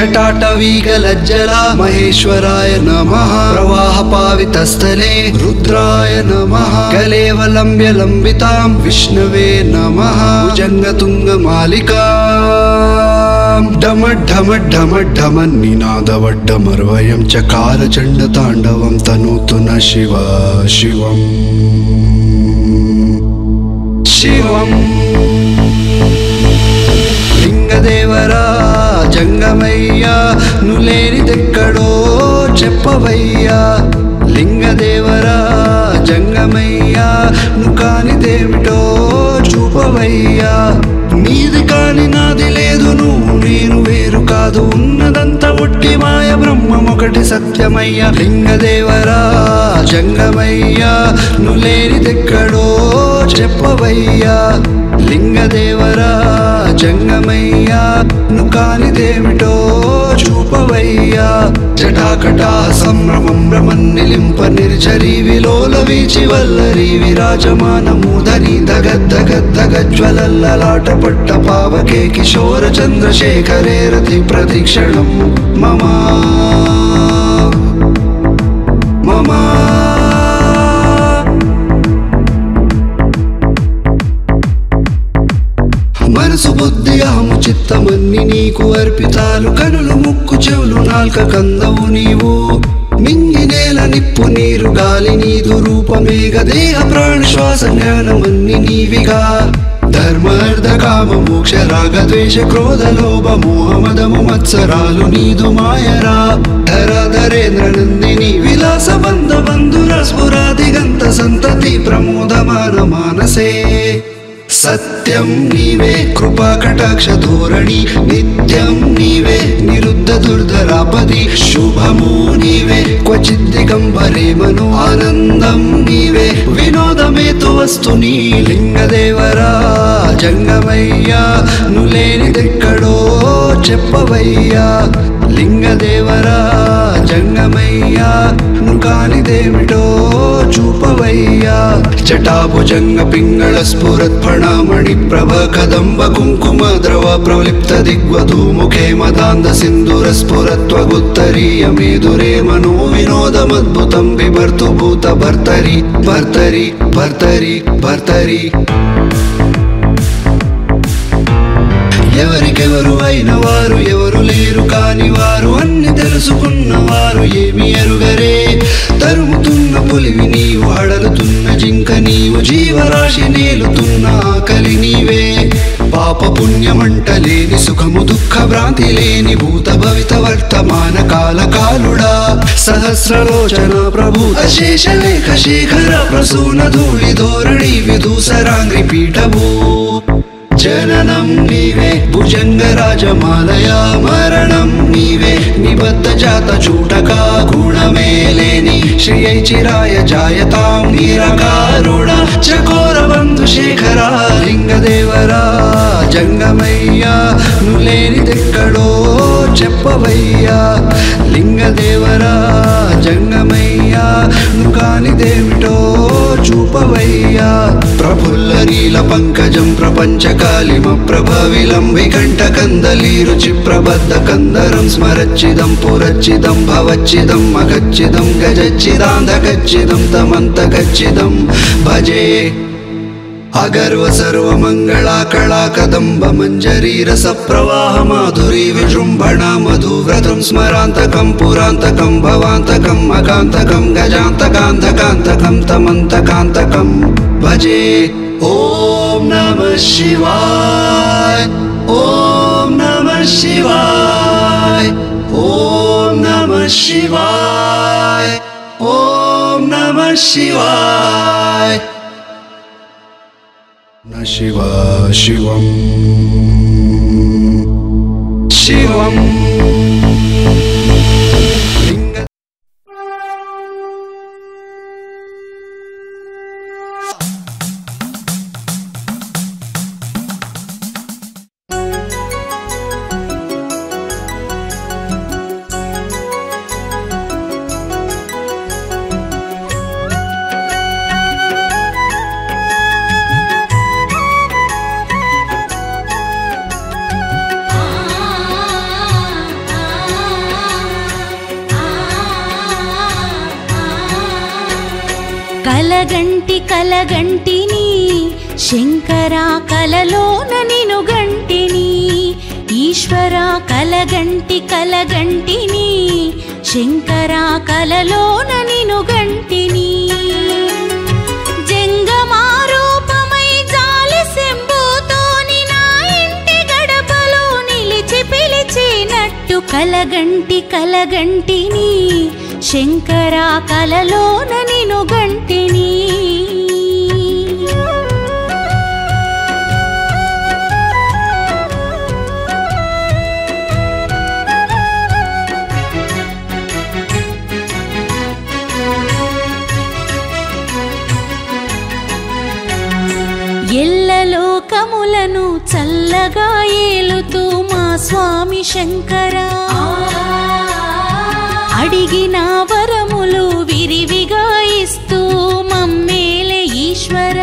జటాటవీగలజ్జల మహేశ్వరాయ నమ ప్రవాహ పావితస్థలే రుద్రాయ నమ కలేవలంబ్య లంబితాం విష్ణవే నమ భుజంగతుంగ మాలికా ఢమఢమఢమఢమన్నినాదవడ్డమర్వయం చకార చండ తాండవం తనూతున శివ శివం శివం లింగదేవరా జంగమయ్యా నులేనిదెక్కడో చెప్పవయ్యా లింగదేవరా జంగమయ్యా ను కానిదేమిటో చూపవయ్యా నీది కాని నాది లేదు నువ్వు నేను వేరు కాదు ఉన్నదంతా ఒట్టి మాయ బ్రహ్మం ఒకటి సత్యమయ్యా లింగదేవరా జంగమయ్యా నువ్వు లేనిదెక్కడో చెప్పవయ్యా లింగదేవరా జంగమయ్యా నువ్వు కానిదేమిటో చూపవయ్యా జటాకటా సంభ్రమం భ్రమన్నిలింప నిర్జరి విలోల వీచి వల్లరి విరాజమాన మూధని దగద్దగద్దగజ్వలల్లలాట పట్ట పావకే కిశోర చంద్రశేఖరే రతి ప్రతిక్షణం మమా మమా మనసు బుద్ధి అహము చిత్తమన్ని నీకు అర్పితాలు కనులు ముక్కు చెవులు నాల్క కందవు నీవు మింగి నేల నిప్పు నీరు గాలి నీదు రూపమేగ దేహ ప్రాణ శ్వాస జ్ఞానమన్ని నీవిగా ధర్మ అర్ధ కామ మోక్ష రాగ ద్వేష క్రోధ లోభ మోహ మదము మత్సరాలు నీదు మాయరా ధర ధరేంద్ర నందిని విలాస బంధ బంధుర స్ఫురాదిగంత సంతతి ప్రమోదమాన మానసే సత్యం నీవే కృపా కటాక్ష ధోరణి నిత్యం నీవే నిరుద్ధ దుర్ధరాపది శుభము నీవే క్వచిత్ దిగంబరే మను ఆనందం నీవే వినోదమేతు వస్తు నీ లింగదేవరా జంగమయ్యా నులేనిదెక్కడో చెప్పవయ్యా లింగదేవరా జంగమయ్యా ను కానిదేమిటో చూపవయ్యా జటాభుజంగ పింగళ స్ఫురత్ఫణామణి ప్రభ కదంబ కుంకుమ ద్రవ ప్రలిప్త దిగ్వధూ ముఖే మదాంద సింధుర స్ఫురత్వగుత్తరీయ మేదురే మనో వినోదమద్భుతం బిభర్తు భూత భర్తరి భర్తరి భర్తరి భర్తరి ఎవరికెవరు అయిన వారు ఎవరు లేరు కాని వారు అన్ని తెలుసుకున్న వారు ఏమి ఎరుగరే తరుముతున్న పులివి నీవు హడలుతున్న జింక నీవు జీవరాశి నేలుతున్న ఆకలి నీవే పాప పుణ్యమంట లేని సుఖము దుఃఖ భ్రాంతి లేని భూత భవిత వర్తమాన కాల కాలుడా సహస్రలోచన ప్రభు అశేష లేఖ శేఖర ప్రసూన ధూళి ధోరణి విదూసరాంగ్రి పీఠభూ జననం నీవే భుజంగ రాజమాలయా మరణం నీవే నిబద్ధ జాత చూటక గుణమేలేని శ్రీ చిరాయ జాయతాం నిరకారుణ చకోర బంధు శేఖర లింగదేవరా జంగమయ్యా నులేనిదెక్కడో చెప్పవయ్యా లింగదేవరా జంగమయ్యా ను కానిదేమిటో చూపవయ్యా ప్రఫుల్ల నీల పంకజం ప్రపంచకాలిమ ప్రభవిలంబి కంఠ కందలీ రుచి ప్రబద్ధ కందరం స్మరచ్చిదం పురచ్చిదం భవచ్చిదం మగచ్చిదం గజచ్చిదాంధకచ్చిదం తమంతకచ్చిదం భజే అగర్వ సర్వ మంగళా కళా కదంబ మంజరీ రస ప్రవాహ మాధురీ విజృంభణ మధువ్రతం స్మరాంతకం పురాంతకం భవాంతకం అకాంతకం గజాంతకాంతకాంతకం తమంతకాంతకం భజే ఓం నమ శివాయ ఓం నమ శివాయ ఓం నమ శివాయ ఓం నమ శివాయ न शिव शिवम् शिवम् लिङ्ग ఆ కలగంటిని శంకర కలలోన నిను గంటిని ఈశ్వర కలగంటి కలగంటిని శంకర కలలోన నిను గంటిని జంగమారూపమై జాలి శంభుతోని నా ఇంటి గడపలో నిలిచి పిలిచినట్టు కలగంటి కలగంటిని శంకర కలలోన నిను గంటిని ఎల్లలోకములను చల్లగా ఏలుతూ మా స్వామి శంకర అడిగిన వరములు విరివిగా ఇస్తూ మమ్మేలే ఈశ్వర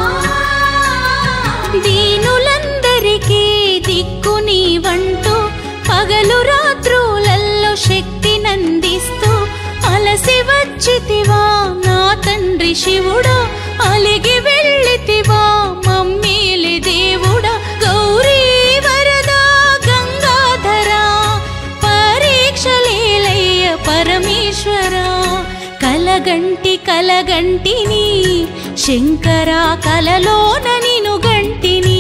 దీనులందరికీ దిక్కు నీవంటూ పగలు రాత్రులల్లో శక్తి నందిస్తూ అలసి వచ్చితివా నా తండ్రి శివుడా అలిగి వెళ్ళితివా మమ్మీలి దేవుడా గౌరీ వరదా గంగాధరా పరీక్షలేలయ్య పరమేశ్వర కలగంటి కలగంటిని శంకర కలలోన నిను గంటిని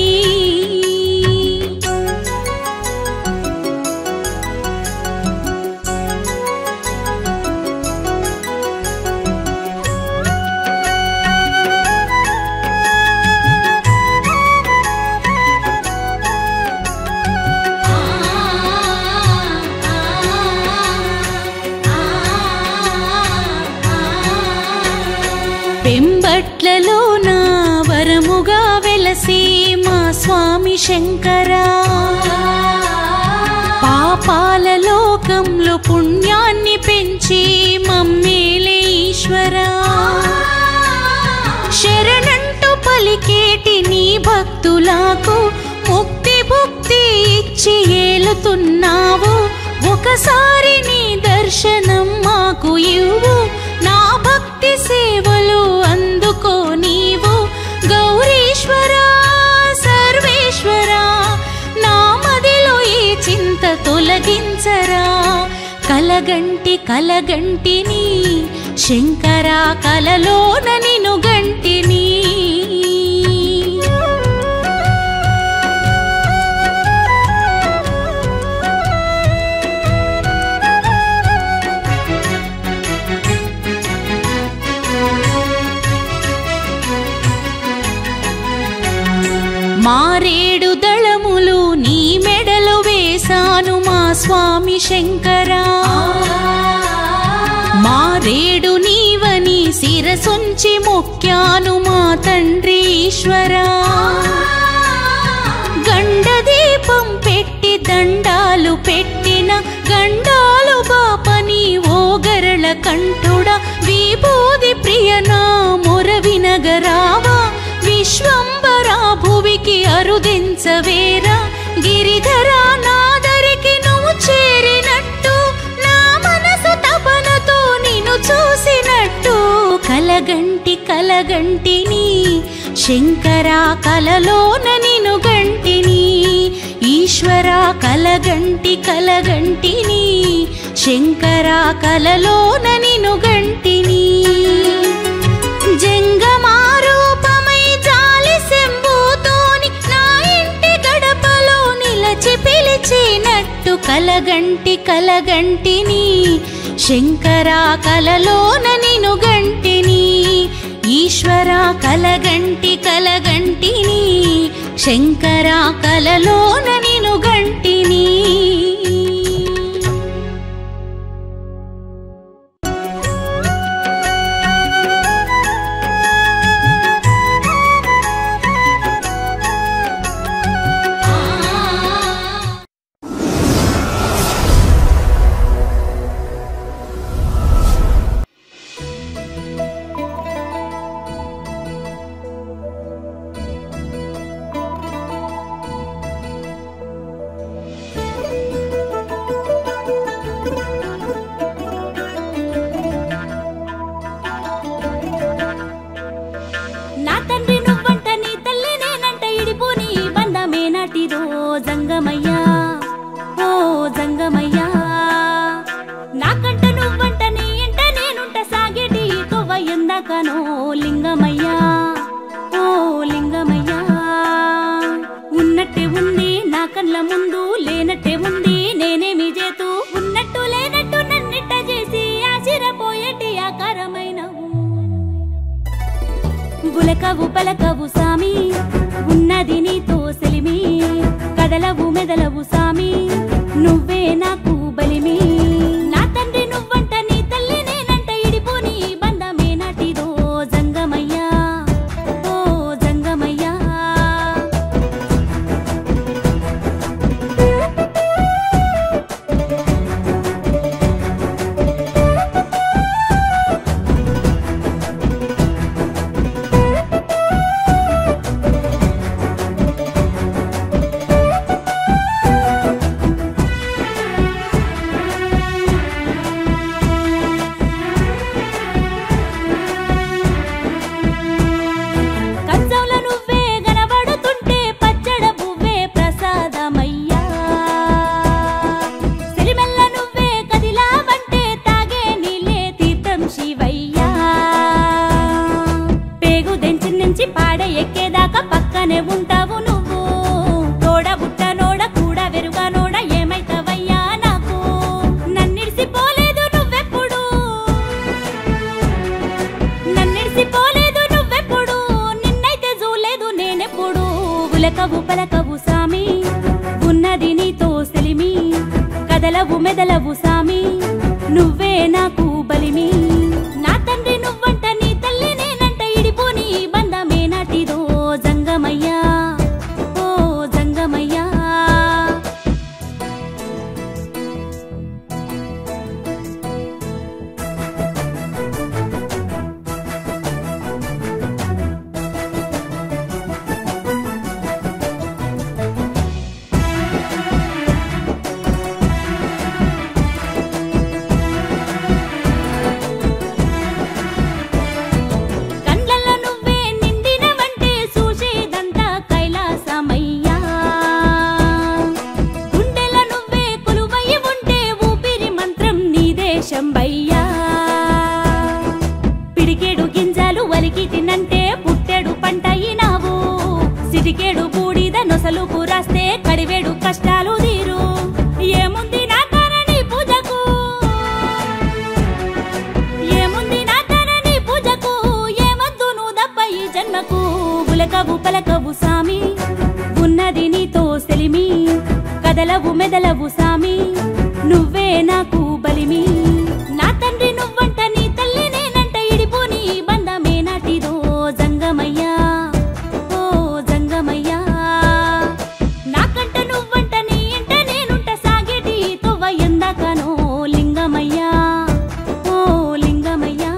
పెంబట్లలో నా వరముగా వెలసి మా స్వామి శంకర పాపాల లోకంలో పుణ్యాన్ని పెంచి మమ్మేలే ఈశ్వర శరణంటూ పలికేటి నీ భక్తులకు ముక్తి భుక్తి ఇచ్చి ఏలుతున్నావు ఒకసారి నీ దర్శనం మాకు ఇవ్వు నా భక్తి సేవలు అందుకో నీవు గౌరీశ్వర సర్వేశ్వర నా మదిలో ఈ చింత తొలగించరా కలగంటి కలగంటిని శంకర కలలోన నిను గంటిని మారేడు దళములు నీ మెడలు వేశాను మా స్వామి శంకరా మారేడు నీవని శిరసుంచి మొక్కాను మా తండ్రి ఈశ్వరా గండ దీపం పెట్టి దండాలు పెట్టిన గండాలు బాపని ఓ గరళ కంఠుడా విభూది ప్రియనా మొరవినగరావా విశ్వంబరా భువికి అరుదించవేరా గిరిధరా నాదరికి నువ్వు చేరినట్టు నా మనసు తపనతో నిన్ను చూసినట్టు కలగంటి కలగంటిని శంకర కలలోన నిను గంటిని ఈశ్వర కలగంటి కలగంటిని శంకర కలలోన నిను గంటిని జంగమారూపమై జాలి శంభుతోని నా ఇంటి గడపలో నిలచి పిలిచినట్టు కలగంటి కలగంటిని శంకర కలలోన నిను గంటిని ఈశ్వర కలగంటి కలగంటిని శంకర కలలోన నిను గంటిని పలకవు సామి ఉన్నది నీతో సెలిమి కదలవు మెదలవు సామి నువ్వే నాకు బలిమి నా తండ్రి నువ్వంట నీ తల్లి నేనంట ఇడిపోని ఈ బంధమే నాటిదో జంగమయ్యా ఓ జంగమయ్యా కంచంలో నువ్వే గనబడుతుంటే పచ్చడ పువ్వే ప్రసాదమయ్యా సిరిమెల్ల నువ్వే కదిలావంటే తాగే నీళ్ళే తీర్థం శివయ్యా పేగు దెంచి నుంచి పాడ ఎక్కేదాకా పక్కనే ఉంటావు నువ్వు తోడ బుట్ట నోడ కూడా వెరుగా నోడ ఏమైతావయ్యా నాకు నన్నిడిసిపోలేదు నువ్వెప్పుడు నన్నిడిసిపోలేదు నువ్వెప్పుడు నిన్నైతే చూలేదు నేనెప్పుడు ఉలకవు పలకవు సామి ఉన్నది నీతో సెలిమి కదలవు మెదలవు సామి నువ్వే నాకు బలిమి నా తండ్రి నువ్వంట నీ తల్లి నేనంట ఇడిపోని ఈ బంధమే నాటిదో జంగమయ్యా ఓ జంగమయ్యా కండ్లల్లో నువ్వే నిండినవంటే చూసేదంతా కైలాసమయ్యా గుండెల నువ్వే కొలువయ్యి ఉంటే ఊపిరి మంత్రం నీ దేశంబయ్యా పిడికేడు గింజలు వలికి తినంటే పుట్టెడు పంట అయినావు సిటికేడు బూడిద నొసలు కూరాస్తే కడివేడు కష్టాలు తీరు ఏముంది నా నీ పూజకు ఏముంది నా నీ పూజకు ఏమద్దు నువ్వు దప్ప ఈ జన్మకు ఉలకవు పలకవు సామి ఉన్నది నీతో సెలిమి కదలవు మెదలవు సామి నువ్వే నాకు బలిమి నా తండ్రి నువ్వంట నీ తల్లి నేనంట ఇడిపోని ఈ బంధమే నాటిదో జంగమయ్యా ఓ జంగమయ్యా నాకంట నువ్వంట నీ ఇంట నేనుంట సాగేటి తొవ్వ ఎందాకనో లింగమయ్యా ఓ లింగమయ్యా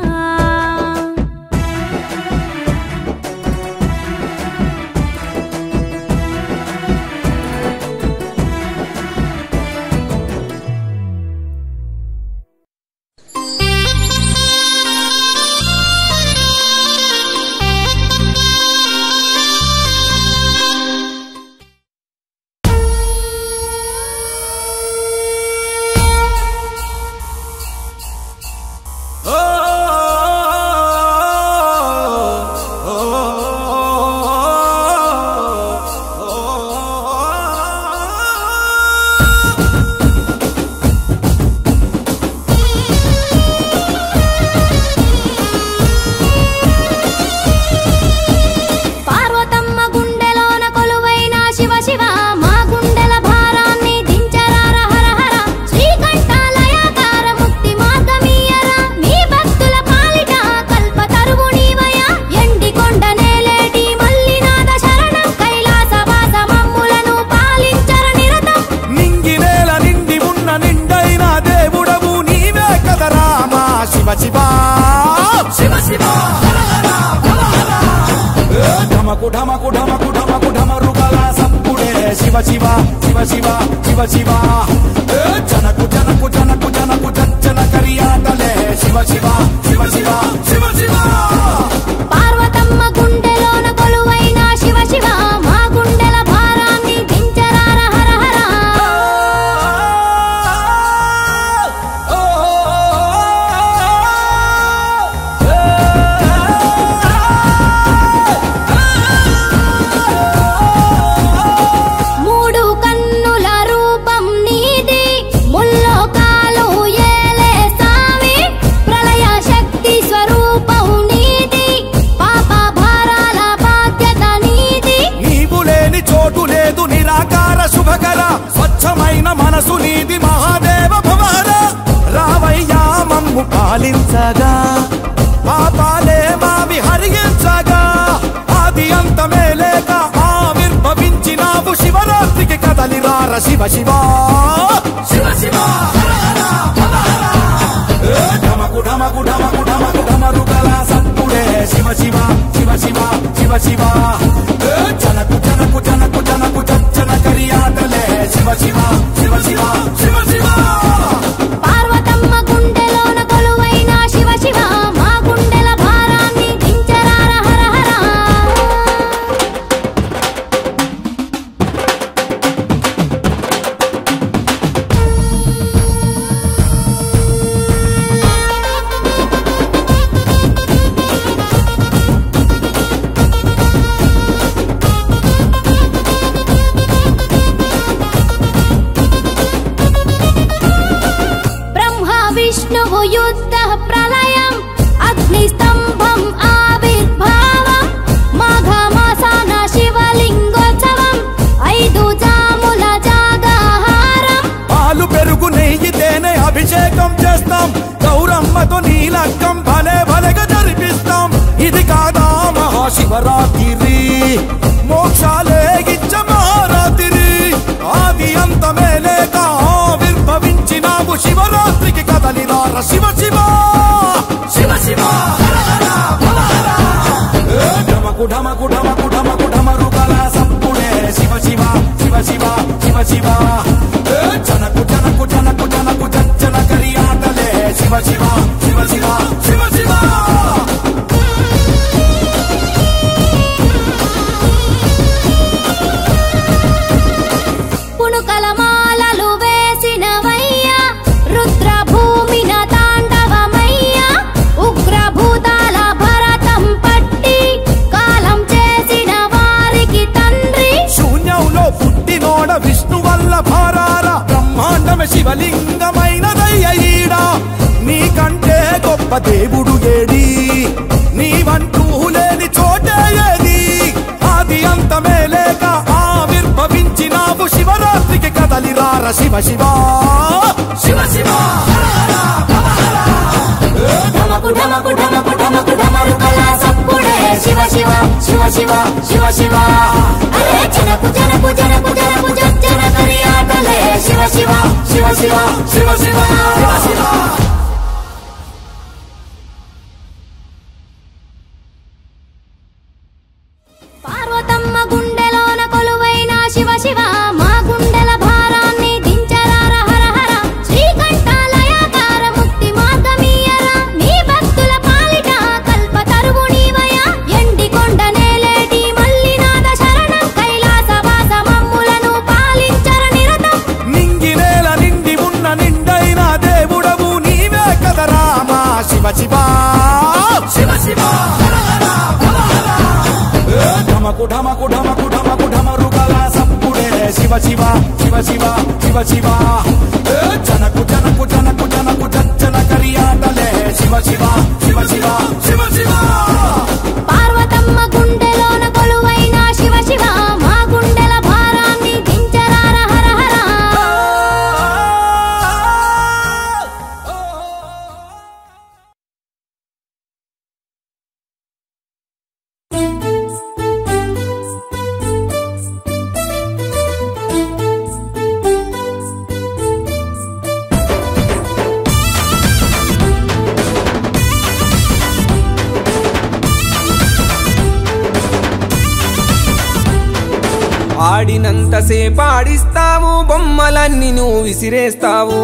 పార్వతమ్మ గుండెలోన కొలువైన శివ శివ మా గుండెల భారాన్ని దించరార హర హర శ్రీకంఠాలయాకార ముక్తి మార్గమీయర నీ భక్తుల పాలిట కల్ప తరువు నీవయ ఎండి కొండ నేలేటి మల్లినాథ శరణం కైలాస వాస మమ్ములను పాలించర నిరతం నింగి నేల నిండి ఉన్న నిండైన దేవుడవు నీవే కదరా మా శివ శివ శివ శివ ఏ ఢమకు ఢమకు ఢమకు ఢమకు ఢమరుగల సంపుడే శివ శివ శివ శివ శివ శివ ఏ జనకు జనకు జనకు జనకు జన కరియాటలే శివ శివ శివ శివ శివ శివ పార్వతమ్మ గుండెలోన కొలువైన శివ శివ మా గుండెల భారాన్ని దించరార హర హర మూడు కన్నుల రూపం నీది ముల్లోకాలు ఏలే సామి ప్రళయ శక్తి స్వరూపం నీది మార్చగా పాపాలే మావి హరించగా ఆది అంతమే లేక ఆవిర్భవించినావు శివరాత్రికి కదలిరార శివ శివ శివ శివ ఏ ఢమకు ఢమకు ఢమకు ఢమకు ఢమరుగల సత్తుడే శివ శివ శివ శివ శివ శివ ఏ జనకు జనకు జనకు జనకు జన కరియాటలే శివ శివ శివ శివ శివ శివ పార్వతమ్మ గుండెలోన కొలువైన శివ శివ మా గుండెల భారాన్ని దించరార హర హర బ్రహ్మ విష్ణువు యుద్ధ ప్రళయం అగ్నిస్తంభం ఆవిర్భావం మాఘ మాసాన శివలింగోత్సవం ఐదు జాముల జాగాహారం పాలు పెరుగు నెయ్యి తేనె అభిషేకం చేస్తాం గౌరమ్మతో నీలక్కం భలే భలేగా జరిపిస్తాం ఇది కాదా మహాశివరాత్రి మోక్షాలే ఇచ్చ మహారాత్రి ఆది అంతమే లేక ఆవిర్భవించినావు శివరాత్రికి కదలిరార శివ శివ శివ శివ హర హర హర హర. ఏ ఢమకు ఢమకు ఢమకు ఢమకు ఢమరుగల సప్పుడే శివ శివ శివ శివ శివ శివ ఏ జనకు జనకు జనకు జనకు జన కరియాటలే శివ శివ శివ శివ శివ శివ పుణుకల మాలలు వేసినవయ్య రుద్ర భూమిన తాండవమయ్య ఉగ్ర భూతాల భరతం పట్టి కాలం చేసిన వారికి తండ్రి శూన్యంలో పుట్టినోడ విష్ణు వల్ల భారార బ్రహ్మాండమే శివలింగమైనదయ్య ఈడ నీకంటే గొప్ప దేవుడు ఏడి నీవంటూ లేని చోటే ఏది ఆది అంతమే లేక ఆవిర్భవించినావు శివరాత్రికి కదలిరార శివ శివ శివ శివ హర హర హర హర. ఏ ఢమకు ఢమకు ఢమకు ఢమకు ఢమరుకల సప్పుడే శివ శివ శివ శివ శివ శివ అరే జనకు జనకు జనకు జనకు జన కరియాటలే శివ శివ శివ శివ శివ శివ శివ శివ పార్వతమ్మ గుండెలోన కొలువైన శివ శివ మా గుండెల భారాన్ని దించరార హర హర శ్రీకంఠాలయాకార ముక్తి మార్గమీయర నీ భక్తుల పాలిట కల్ప తరువు నీవయ ఎండి కొండ నేలేటి మల్లినాథ శరణం కైలాస వాస మమ్ములను పాలించర నిరతం నింగి నేల నిండి ఉన్న నిండైన దేవుడవు నీవే కదా రామా శివ శివ శివ శివ హర హర హర హర. ఏ ఢమకు ఢమకు ఢమకు ఢమకు ఢమరుగల సప్పుడే శివ శివ శివ శివ శివ శివ ఏ జనకు జనకు జనకు జనకు జన కరియాటలే శివ శివ శివ శివ శివ శివ పార్వతమ్మ గుండెలోన కొలువైన శివ శివ మా గుండెల భారాన్ని దించరార హర హర ఆడినంతసేపు ఆడిస్తావు బొమ్మలన్నీ నువ్వు విసిరేస్తావు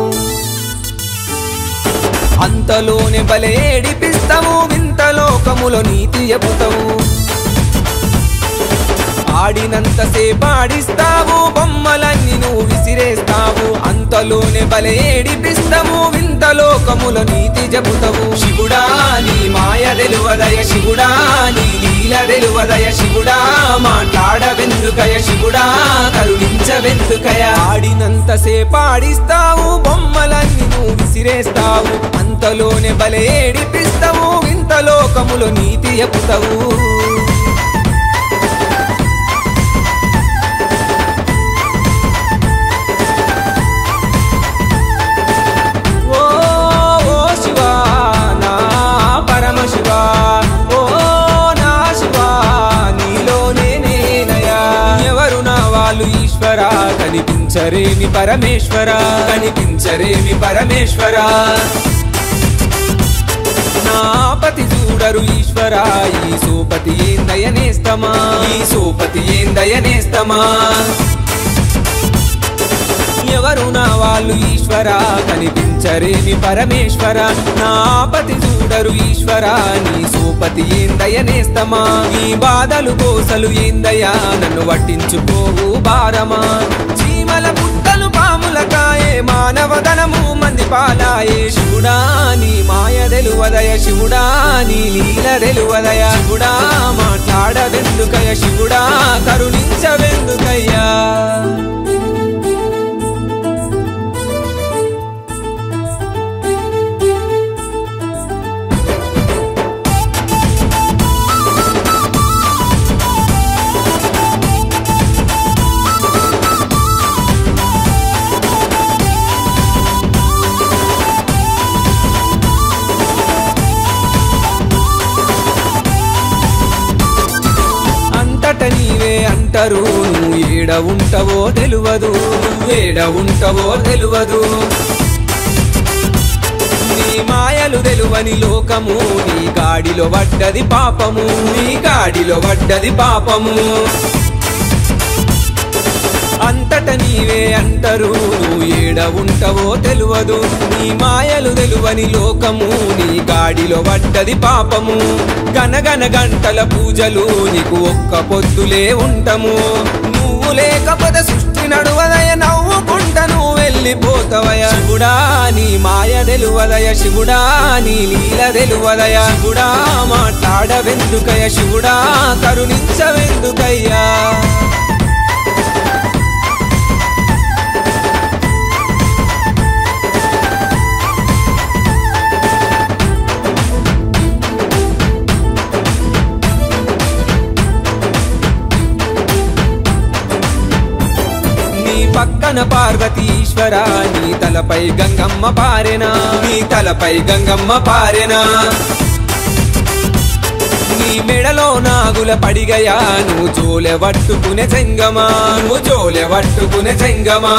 అంతలోనే బలే ఏడిపిస్తావు వింత లోకములో నీతి చెబుతావు ఆడినంతసేపు ఆడిస్తావు బొమ్మలన్నీ నువ్వు విసిరేస్తావు అంతలోనే బలే ఏడిపిస్తావు వింత లోకములో నీతి చెబుతావు శివుడా నీ మాయ తెలువదయ శివుడా నీ లీల తెలువదయ శివుడా మాట్లాడవెందుకయ శివుడా కరుణించవెందుకయ ఆడినంతసేపు ఆడిస్తావు బొమ్మలన్నీ నువ్వు విసిరేస్తావు అంతలోనే బలే ఏడిపిస్తావు వింత లోకములో నీతి చెబుతావు ఓ ఓ శివా నా ఈశ్వర కనిపించరేమి పరమేశ్వర కనిపించరేమి పరమేశ్వర నాపతి చూడరు ఈశ్వర ఈ సోపతి ఏందయనేస్తమా ఈ సోపతి ఏందయనేస్తమా ఎవరు నా వాళ్ళు ఈశ్వర కనిపించరేమి పరమేశ్వర నాపతి చూడరు ఈశ్వర నీ సోపతి ఏందయనేస్తమా ఈ బాధలు కోసలు ఏందయ్యా నన్ను వట్టించుకోవు భారమా చీమల పుట్టలు పాముల కాయే మానవదనము మంది పాలాయే శివుడా నీ మాయ తెలువదయ శివుడా నీ లీల తెలువదయ శివుడా మాట్లాడవెందుకయ శివుడా కరుణించవెందుకయ్యా అంతట నీవే అంటారు నువ్వు ఏడ ఉంటావో తెలువదు నువ్వేడ ఉంటావో తెలువదు నీ మాయలు తెలువని లోకము నీ గాడిలో పడ్డది పాపము నీ గాడిలో పడ్డది పాపము అంతట నీవే అంటారు నువ్వు ఏడ ఉంటావో తెలువదు నీ మాయలు తెలువని లోకము నీ గాడిలో పడ్డది పాపము గనగన గంటల పూజలు నీకు ఒక్క పొద్దులే ఉంటాము నువ్వు లేకపోతే సృష్టి నడువదయ నవ్వుకుంట నువ్వు వెళ్ళిపోతావయ శివుడా నీ మాయ తెలువదయ శివుడా నీ లీల తెలువదయ శివుడా మాట్లాడవెందుకయ శివుడా కరుణించవెందుకయ్యా నీ పక్కన పార్వతీశ్వర నీ తలపై గంగమ్మ పారెనా నీ తలపై గంగమ్మ పారెనా నీ మెడలో నాగుల పడిగయా నువ్వు జోలె పట్టుకునే చెంగమా నువ్వు జోలె పట్టుకునే చెంగమా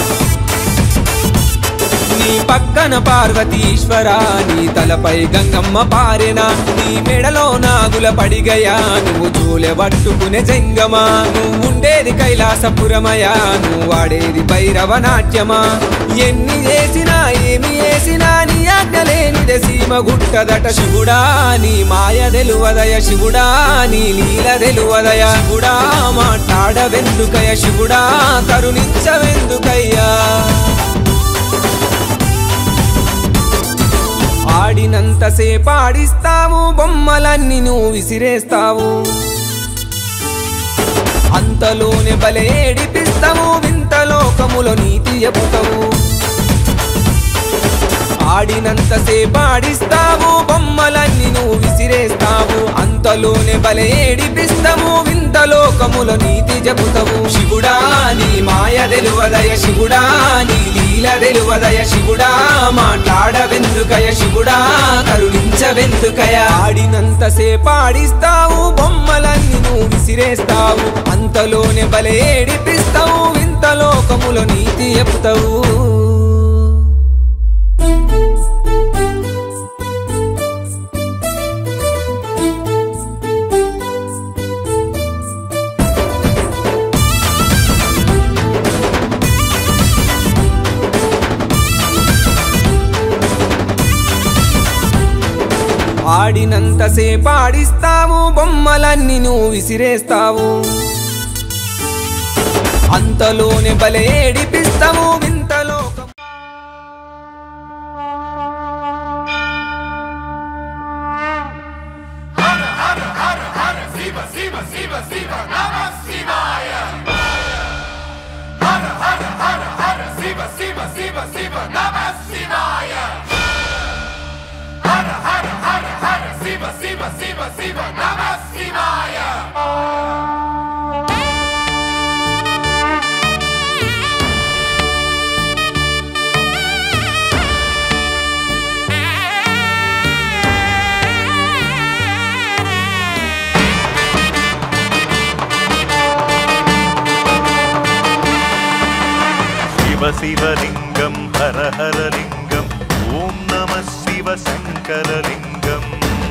నీ పక్కన పార్వతీశ్వర నీ తలపై గంగమ్మ పారెనా నీ మెడలో నాగుల పడిగయా నువ్వు జోలె పట్టుకునే జంగమా నువ్వు ఉండేది కైలాసపురమయా నువ్వు వాడేది భైరవ నాట్యమా ఎన్ని చేసినా ఏమి చేసినా నీ ఆజ్ఞ లేనిదే సీమ గుట్టదట శివుడా నీ మాయ తెలువదయ శివుడా నీ లీల తెలువదయ శివుడా మాట్లాడవెందుకయ శివుడా కరుణించవెందుకయ్యా ఆడినంతసేపు ఆడిస్తావు బొమ్మలన్నీ నువ్వు విసిరేస్తావు అంతలోనే బలే ఏడిపిస్తావు వింత లోకములో నీతి చెబుతావు ఆడినంతసేపు ఆడిస్తావు బొమ్మలన్నీ నువ్వు విసిరేస్తావు అంతలోనే బలే ఏడిపిస్తావు వింత లోకములో నీతి చెబుతావు శివుడా నీ మాయ తెలువదయ శివుడా నీ లీల తెలువదయ శివుడా మాట్లాడవెందుకయ శివుడా కరుణించవెందుకయ ఆడినంతసేపు ఆడిస్తావు బొమ్మలన్నీ నువ్వు విసిరేస్తావు అంతలోనే బలే ఏడిపిస్తావు వింత లోకములో నీతి చెబుతావు ఆడినంతసేపు ఆడిస్తావు బొమ్మలన్నీ నువ్వు విసిరేస్తావు అంతలోనే బలే ఏడిపిస్తావు వింతలోకం శివలింగం హర హర లింగం ఓం నమ శివ శంకరలింగం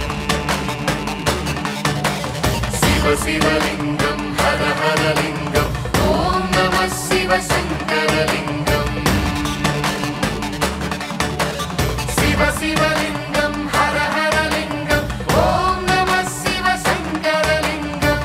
శివ శివలింగం హర హర లింగం ఓం నమ శివ శంకరలింగం శివ శివలింగం హర హర లింగం ఓం నమ శివ శంకరలింగం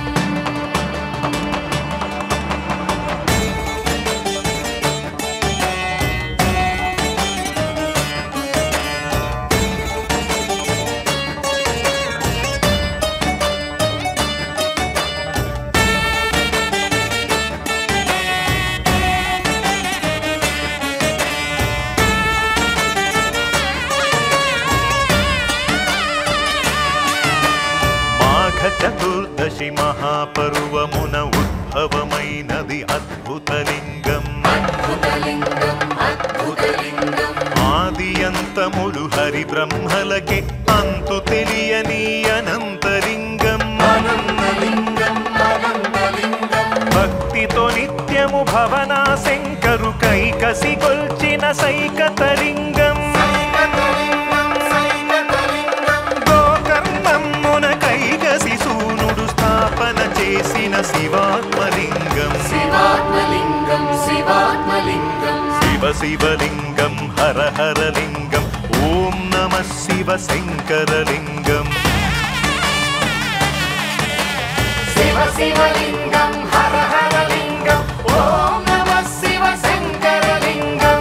మాఘ చతుర్దశి మహాపర్వమున ఉద్భవమైనది అద్భుతలింగం అద్భుతలింగం అద్భుతలింగం ఆది అంతములు హరి బ్రహ్మలకే అంతు తెలియని అనంతలింగం అనంతలింగం అనంతలింగం భక్తితో నిత్యము భవనా శంకరు కైకసి కొల్చిన సైకతలింగం సైకతలింగం సైకతలింగం గోకర్ణమ్మున కైకసి సూనుడు స్థాపన చేసిన శివాత్మలింగం శివాత్మలింగం శివాత్మలింగం శివ శివలింగం హర హర లింగం ఓం నమ శివ శంకరలింగం శివ శివలింగం హర హర లింగం ఓం నమ శివ శంకరలింగం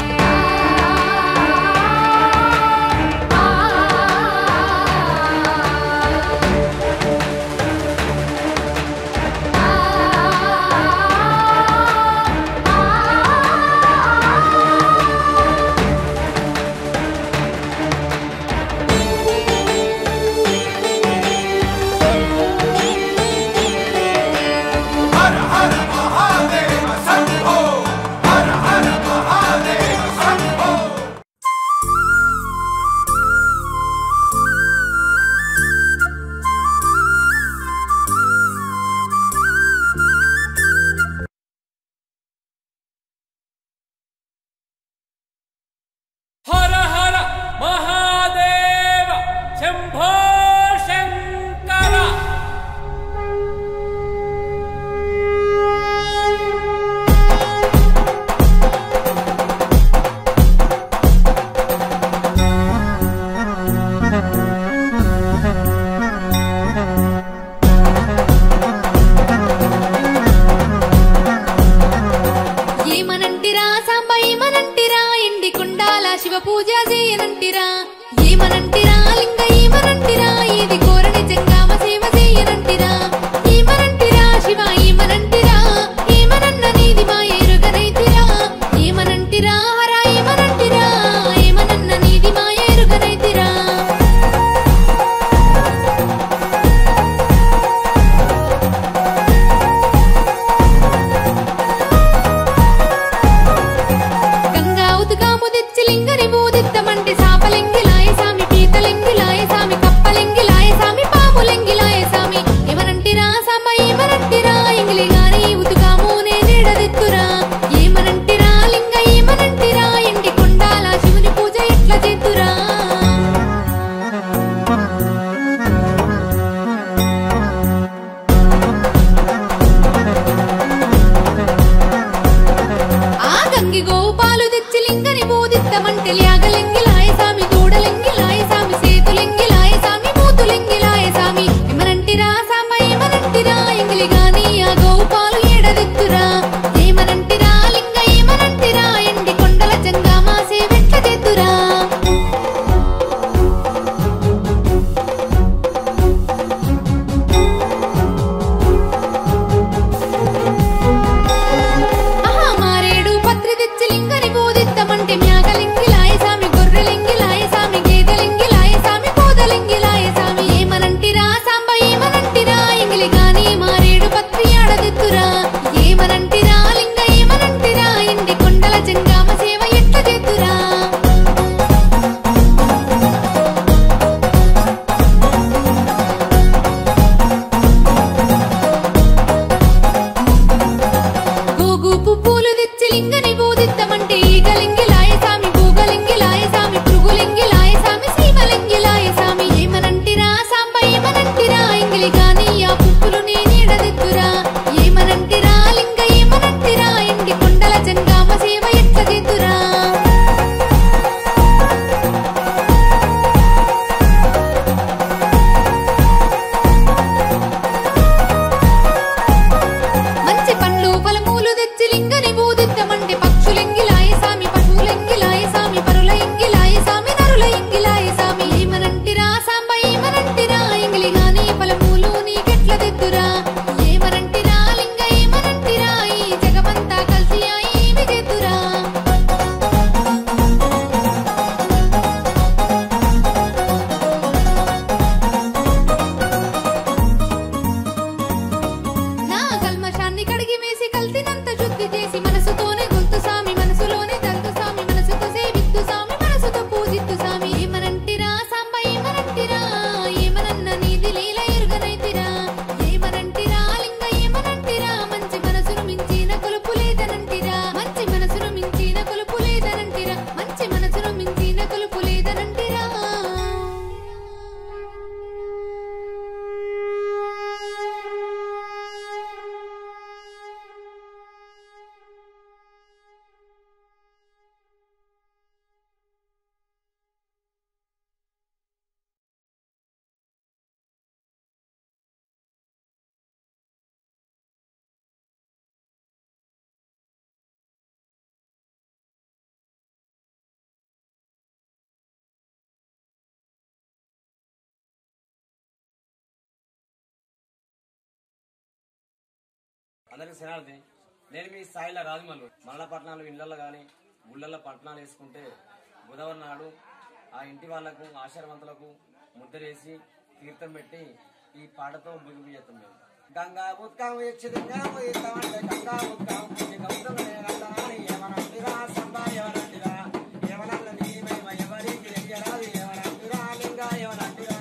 అందరికి శనార్థి నేను మీ స్థాయిలో రాజమల్లు మల్లపట్నాలు ఇళ్లలో కానీ గుళ్ళల్లో పట్టణాలు వేసుకుంటే బుధవారం నాడు ఆ ఇంటి వాళ్ళకు ఆశారవంతులకు ముద్దరేసి తీర్థం పెట్టి ఈ పాటతో ముగింపు చేస్తాం మేము గంగా ఉత్కం యక్షితంగా ఉదిస్తామంటే గంగా ఉత్కం గౌతమ నేనందనాని ఏమనంటిరా సంబా ఏమనంటిరా ఏమనల్ల నీ మహిమ ఎవరికి తెలియరాదు ఏమనంటిరా లింగా ఏమనంటిరా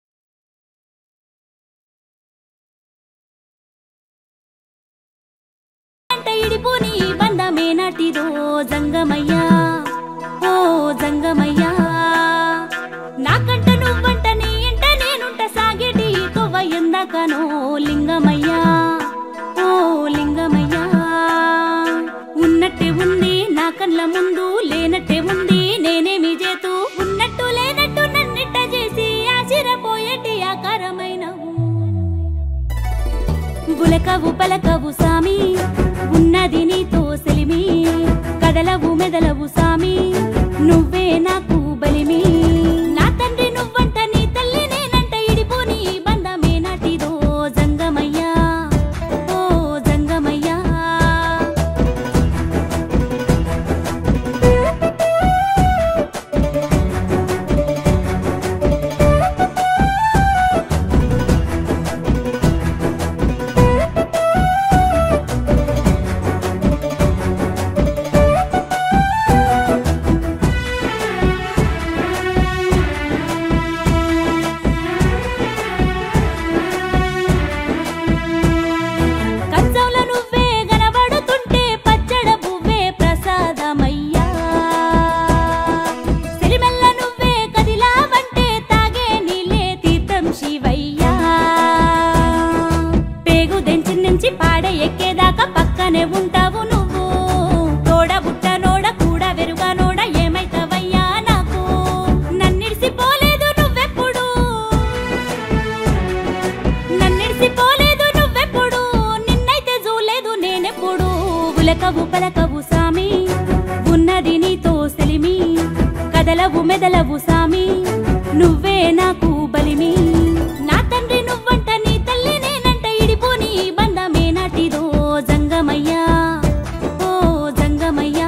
అంటే ఇడిపోని బంధమే నాటిదో జంగమయ్యా ఓ జంగమయ్యా నాకంట నువ్వంట నీ ఇంట నేనుంట సాగేటి తొవ్వ ఎందాకనో లింగమయ్యా ఓ లింగమయ్యా ఉన్నట్టే ఉంది నా కళ్ళ ముందు లేనట్టే ఉంది నేనేమి చేతూ ఉన్నట్టు లేనట్టు నన్నిట్ట చేసి ఆశిరపోయేటి ఆకారమైనవు గులకవు పలకవు సామి ఉన్నది నీతో సెలిమి కదలవు మెదలవు సామి నువ్వే నాకు బలిమి నా తండ్రి నువ్వంట నీ తల్లి నేనంట ఇడిపోని బంధమే నాటిదో జంగమయ్యా ఓ జంగమయ్యా కంచంలో నువ్వే గనబడుతుంటే పచ్చడ పువ్వే ప్రసాదమయ్యా సిరిమెల్ల నువ్వే కదిలావంటే తాగే నీలే తీర్థం శివయ్యా పేగు దెంచి నుంచి పాడ ఎక్కేదాకా పక్కనే ఉంటావు నువ్వు తోడ బుట్ట నోడ కూడా వెరుగా నోడ ఏమైతావయ్యా నాకు నన్నిడిసిపోలేదు నువ్వెప్పుడు నన్నిడిసిపోలేదు నువ్వెప్పుడు నిన్నైతే చూలేదు నేనెప్పుడు ఉలకవు పలకవు సామి ఉన్నది నీతో సెలిమి కదలవు మెదలవు సామి నువ్వే నాకు బలిమి నా తండ్రి నువ్వంట నీ తల్లి నేనంట ఇడిపోని బంధమే నాటిదో జంగమయ్యా ఓ జంగమయ్యా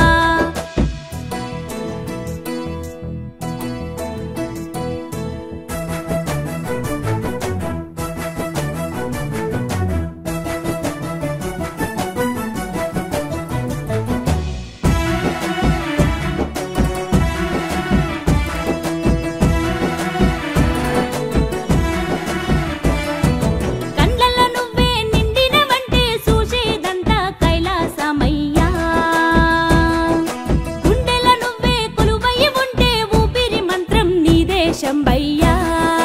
కండ్లల్లో నువ్వే నిండినవంటే చూసేదంతా కైలాసమయ్యా గుండెల నువ్వే కొలువయ్యి ఉంటే ఊపిరి మంత్రం నీ దేశంబయ్యా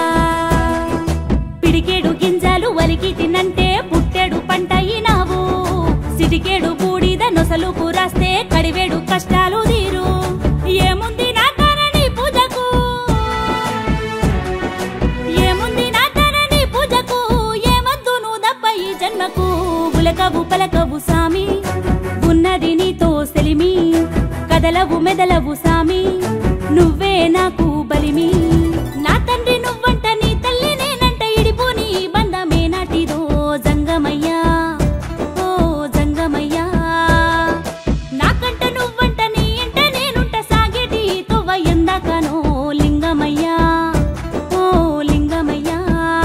పిడికేడు గింజలు వలికి తినంటే పుట్టెడు పంట అయినావు సిటికేడు బూడిద నొసలుకు రాస్తే కడివేడు కష్టాలు తీరు ఏముంది నా కారణి పూజకు ఏముంది నా తనని పూజకు ఏమద్దు నువ్వు దప్ప ఈ జన్మకు ఉలకవు పలకవు సామి ఉన్నది నీతో సెలిమి కదలవు మెదలవు సామి నువ్వే నాకు బలిమి నా తండ్రి నువ్వంట నీ తల్లి నేనంట ఇడిపోని బంధమే నాటిదో జంగమయ్యా ఓ జంగమయ్యా నాకంట నువ్వంట నీ ఇంట నేనుంట సాగేటి తొవ్వ ఎందాకనో లింగమయ్యా ఓ లింగమయ్యా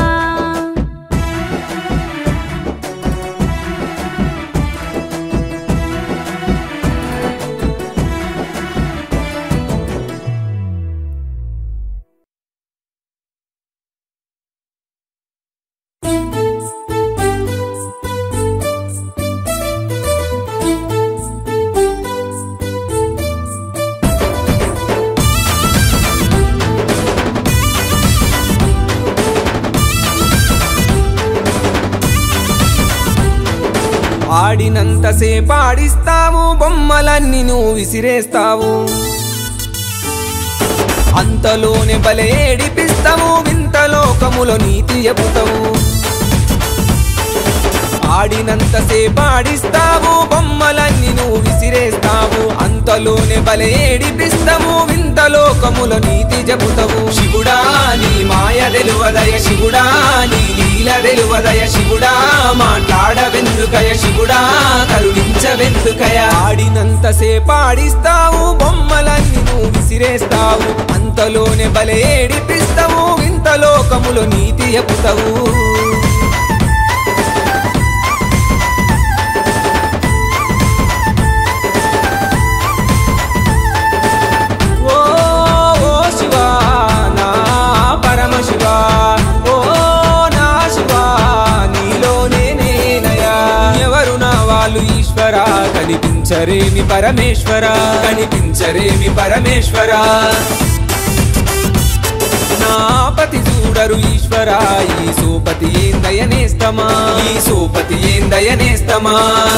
ఆడినంతసేపు ఆడిస్తావు బొమ్మలన్నీ నువ్వు విసిరేస్తావు అంతలోనే బలే ఏడిపిస్తావు వింత లోకములో నీతి చెబుతావు ఆడినంతసేపు ఆడిస్తావు బొమ్మలన్నీ నువ్వు విసిరేస్తావు అంతలోనే బలే ఏడిపిస్తావు వింత లోకములో నీతి చెబుతావు శివుడా నీ మాయ తెలువదయ శివుడా నీ లీల తెలువదయ శివుడా మాట్లాడవెందుకు వెందుకయ శివుడా కరుణించవెందుకయ ఆడినంత సేపాడిస్తావు బొమ్మలన్నీ నువ్వు విసిరేస్తావు అంతలోనే బలే ఏడిపిస్తావు ఇంత లోకములో నీతి చెప్తావు ఓ ఓ శివా నా పరమ శివా ఓ నా శివా నీలోనే నేనయా ఎవరు నా వాళ్ళు ఈశ్వర కనిపించరేమి పరమేశ్వర కనిపించరేమి పరమేశ్వర నా పతి చూడరు ఈశ్వర ఈ సోపతి ఏందయనేస్తమా ఈ సోపతి ఏందయనేస్తమా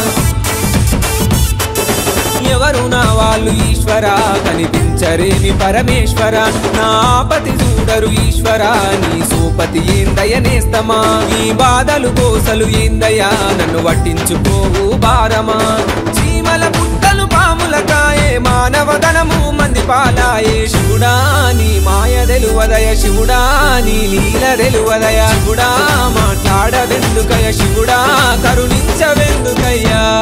ఎవరు నా వాళ్ళు ఈశ్వర కనిపించరేమి పరమేశ్వర నా పతి చూడరు ఈశ్వర నీ సోపతి ఏందయనేస్తమా ఈ బాధలు కోసలు ఏందయ్యా నన్ను పట్టించుకోవు భారమా చీమల పుట్టలు పాముల కాయే మానవదనము మంది పాలాయే శివుడా నీ మాయ తెలువదయ శివుడా నీ లీల తెలువదయ శివుడా మాట్లాడవెందుకయ శివుడా కరుణించవెందుకయ్యా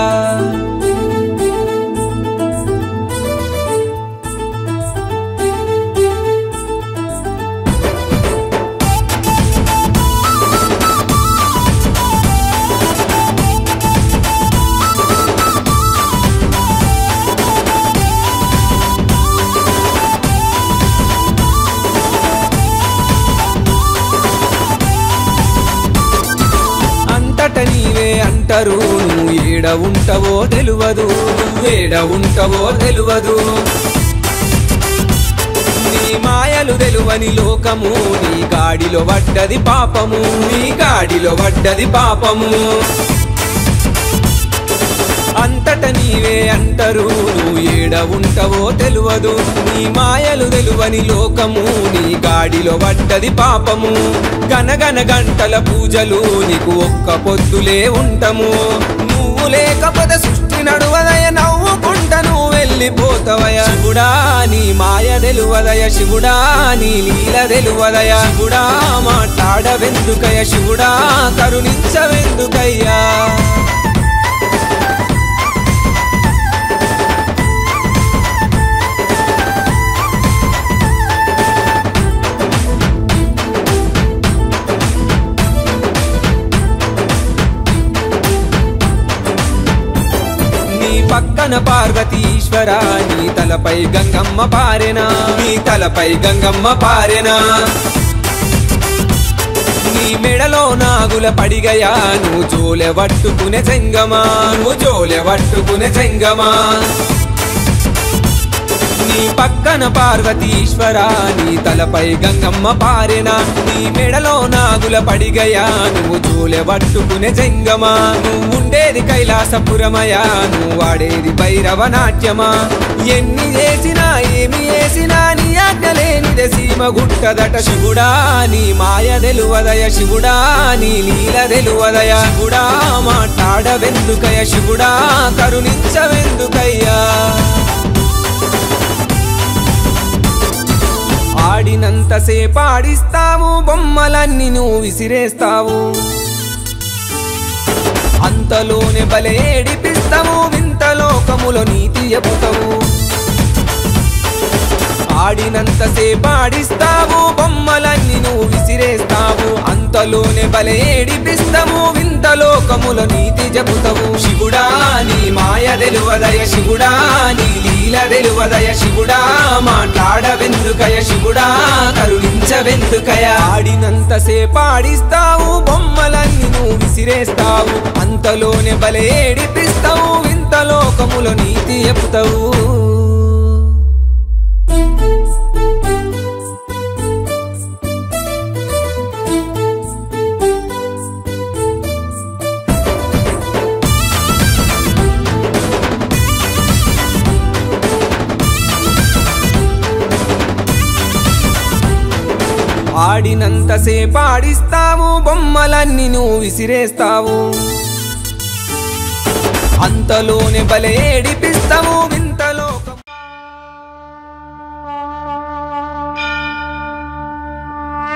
అంతట నీవే అంటారు నువ్వు ఏడ ఉంటావో తెలువదు నువ్వేడ ఉంటావో తెలువదు నీ మాయలు తెలువని లోకము నీ గాడిలో పడ్డది పాపము నీ గాడిలో పడ్డది పాపము అంతట నీవే అంటారు నువ్వు ఏడ ఉంటావో తెలువదు నీ మాయలు తెలువని లోకము నీ గాడిలో పడ్డది పాపము గనగన గంటల పూజలు నీకు ఒక్క పొద్దులే ఉంటాము నువ్వు లేకపోతే సృష్టి నడువదయ నవ్వుకుంట నువ్వు వెళ్ళిపోతావయ శివుడా నీ మాయ తెలువదయ శివుడా నీ లీల తెలువదయ శివుడా మాట్లాడవెందుకయ శివుడా కరుణించవెందుకయ్యా నీ పక్కన పార్వతీశ్వర నీ తలపై గంగమ్మ పారెనా నీ తలపై గంగమ్మ పారెనా నీ మెడలో నాగుల పడిగయా నువ్వు జోలె పట్టుకునే చెంగమా నువ్వు జోలె పట్టుకునే చెంగమా నీ పక్కన పార్వతీశ్వర నీ తలపై గంగమ్మ పారెనా నీ మెడలో నాగుల పడిగయా నువ్వు జూలె పట్టుకునే జంగమా నువ్వు ఉండేది కైలాసపురమయా నువ్వు వాడేది భైరవ నాట్యమా ఎన్ని చేసినా ఏమి చేసినా నీ ఆజ్ఞ లేనిదే సీమ గుట్టదట శివుడా నీ మాయ తెలువదయ శివుడా నీ లీల తెలువదయ శివుడా మాట్లాడవెందుకయ శివుడా కరుణించవెందుకయ్యా ఆడినంత సేపాడిస్తావు బొమ్మలన్నీ నువ్వు విసిరేస్తావు అంతలోనే బలే ఏడిపిస్తావు వింత లోకములో నీతి చెబుతావు ఆడినంత సేపాడిస్తావు బొమ్మలన్నీ నువ్వు విసిరేస్తావు అంతలోనే బలే ఏడిపిస్తావు వింత లోకములో నీతి చెబుతావు శివుడా నీ మాయ తెలువదయ శివుడా నీ లీల తెలువదయ శివుడా మాట్లాడవెందుకయ శివుడా కరుణించవెందుకయ ఆడినంత సేపాడిస్తావు బొమ్మలన్నీ నువ్వు విసిరేస్తావు అంతలోనే బలే ఏడిపిస్తావు వింత లోకములో నీతి చెబుతావు ఆడినంత సేపాడిస్తావు బొమ్మలన్నీ నువ్వు విసిరేస్తావు అంతలోనే బలే ఏడిపిస్తావు వింత లోకం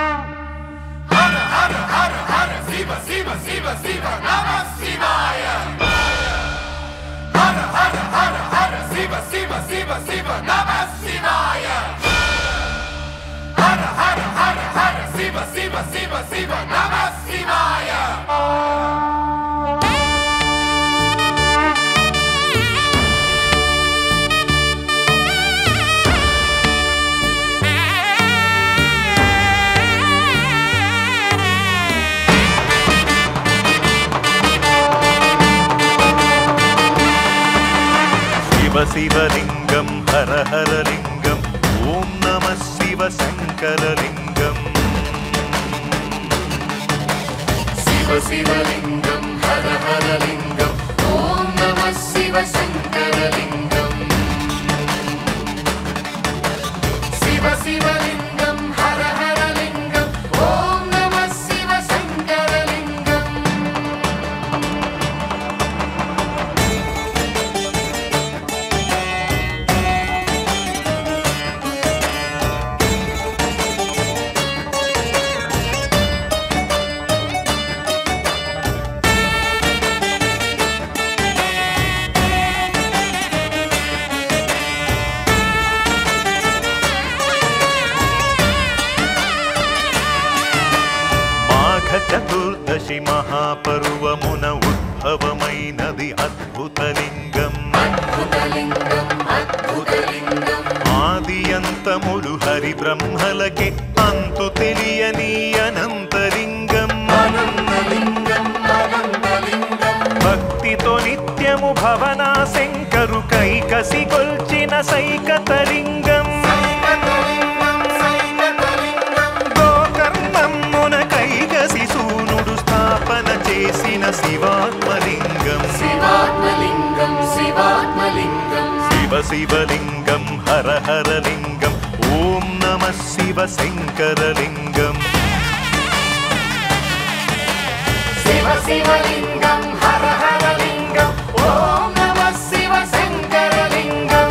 Shiva, Shiva, Shiva, Shiva, Namah Shivaya. Shiva శివలింగం హర హర లింగం ఓం నమ శివ శంకరలింగం శివ శివలింగం హర హర లింగం ఓం నమ శివ శంకరలింగం శివ శివలింగం హర హర లింగం ఓం నమ శివ శంకరలింగం మాఘ చతుర్దశి మహాపర్వమున ఉద్భవమైనది అద్భుతలింగం ఆది అంతములు హరి బ్రహ్మలకి అంతు తెలియని అనంతలింగం భక్తితో నిత్యము భవనా శంకరు కైకసి కొల్చిన సైకతలింగం గోకర్ణమ్మున కైకసి సూనుడు స్థాపన చేసిన శివాత్మలింగం శివాత్మలింగం శివాత్మలింగం శివ శివలింగం హర హర లింగం ఓం నమ శివ శంకరలింగం శివ శివలింగం హర హర లింగం ఓం నమ శివ శంకరలింగం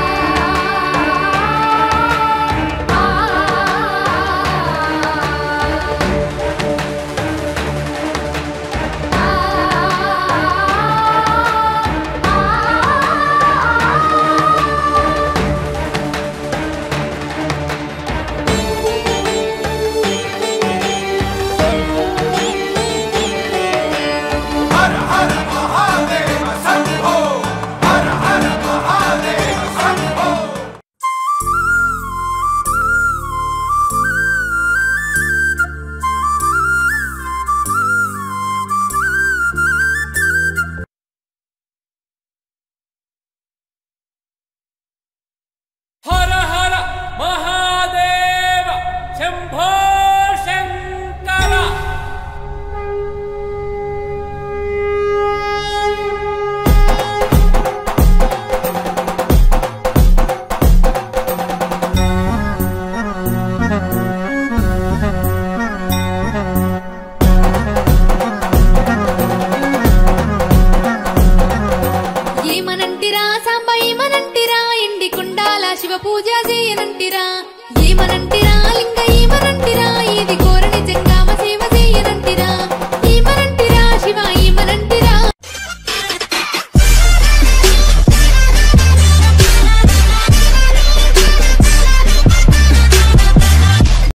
హర హర మహాదేవ శంభో శంకర ఏమనంటిరా సాంబ ఏమనంటిరా ఎండి కుండాల శివ పూజ